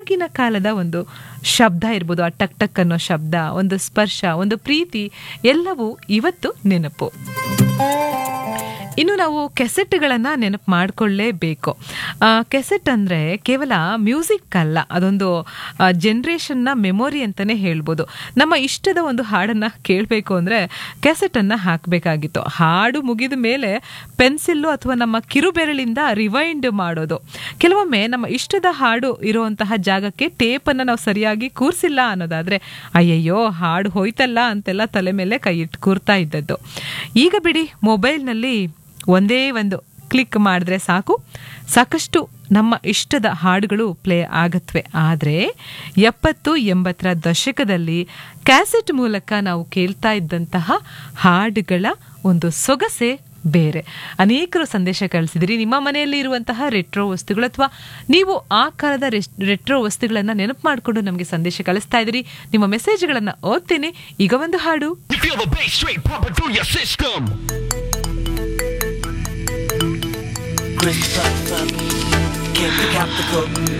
ಆಗಿನ ಕಾಲದ ಒಂದು ಶಬ್ದ ಇರ್ಬೋದು ಆ ಟಕ್ ಟಕ್ ಅನ್ನೋ ಶಬ್ದ ಒಂದು ಸ್ಪರ್ಶ ಒಂದು ಪ್ರೀತಿ ಎಲ್ಲವೂ ಇವತ್ತು ನೆನಪು ಇನ್ನು ನಾವು ಕೆಸೆಟ್ಗಳನ್ನು ನೆನಪು ಮಾಡಿಕೊಳ್ಳೇಬೇಕು ಕೆಸೆಟ್ ಅಂದರೆ ಕೇವಲ ಮ್ಯೂಸಿಕ್ ಅಲ್ಲ ಅದೊಂದು ಜನ್ರೇಷನ್ನ ಮೆಮೊರಿ ಅಂತಲೇ ಹೇಳ್ಬೋದು ನಮ್ಮ ಇಷ್ಟದ ಒಂದು ಹಾಡನ್ನು ಕೇಳಬೇಕು ಅಂದರೆ ಕೆಸೆಟನ್ನು ಹಾಕಬೇಕಾಗಿತ್ತು ಹಾಡು ಮುಗಿದ ಮೇಲೆ ಪೆನ್ಸಿಲ್ಲು ಅಥವಾ ನಮ್ಮ ಕಿರುಬೆರಳಿಂದ ರಿವೈಂಡ್ ಮಾಡೋದು ಕೆಲವೊಮ್ಮೆ ನಮ್ಮ ಇಷ್ಟದ ಹಾಡು ಇರುವಂತಹ ಜಾಗಕ್ಕೆ ಟೇಪನ್ನು ನಾವು ಸರಿಯಾಗಿ ಕೂರಿಸಿಲ್ಲ ಅನ್ನೋದಾದರೆ ಅಯ್ಯಯ್ಯೋ ಹಾಡು ಹೋಯ್ತಲ್ಲ ಅಂತೆಲ್ಲ ತಲೆ ಮೇಲೆ ಕೈ ಇಟ್ಟು ಕೂರ್ತಾ ಇದ್ದದ್ದು ಈಗ ಬಿಡಿ ಮೊಬೈಲ್ನಲ್ಲಿ ಒಂದೇ ಒಂದು ಕ್ಲಿಕ್ ಮಾಡಿದ್ರೆ ಸಾಕು ಸಾಕಷ್ಟು ನಮ್ಮ ಇಷ್ಟದ ಹಾಡುಗಳು ಪ್ಲೇ ಆಗತ್ವೆ ಆದರೆ ಎಪ್ಪತ್ತು ಎಂಬತ್ತರ ದಶಕದಲ್ಲಿ ಕ್ಯಾಸೆಟ್ ಮೂಲಕ ನಾವು ಕೇಳ್ತಾ ಇದ್ದಂತಹ ಹಾಡುಗಳ ಒಂದು ಸೊಗಸೆ ಬೇರೆ ಅನೇಕರು ಸಂದೇಶ ಕಳಿಸಿದಿರಿ ನಿಮ್ಮ ಮನೆಯಲ್ಲಿ ಇರುವಂತಹ ರೆಟ್ರೋ ವಸ್ತುಗಳು ಅಥವಾ ನೀವು ಆ ಕಾಲದ ರೆಟ್ರೋ ವಸ್ತುಗಳನ್ನು ನೆನಪು ಮಾಡಿಕೊಂಡು ನಮಗೆ ಸಂದೇಶ ಕಳಿಸ್ತಾ ಇದ್ದೀರಿ ನಿಮ್ಮ ಮೆಸೇಜ್ಗಳನ್ನು ಓದ್ತೇನೆ ಈಗ ಒಂದು ಹಾಡು You feel the bass straight pumping through your system. Chris Tucker, can't pick out the cook.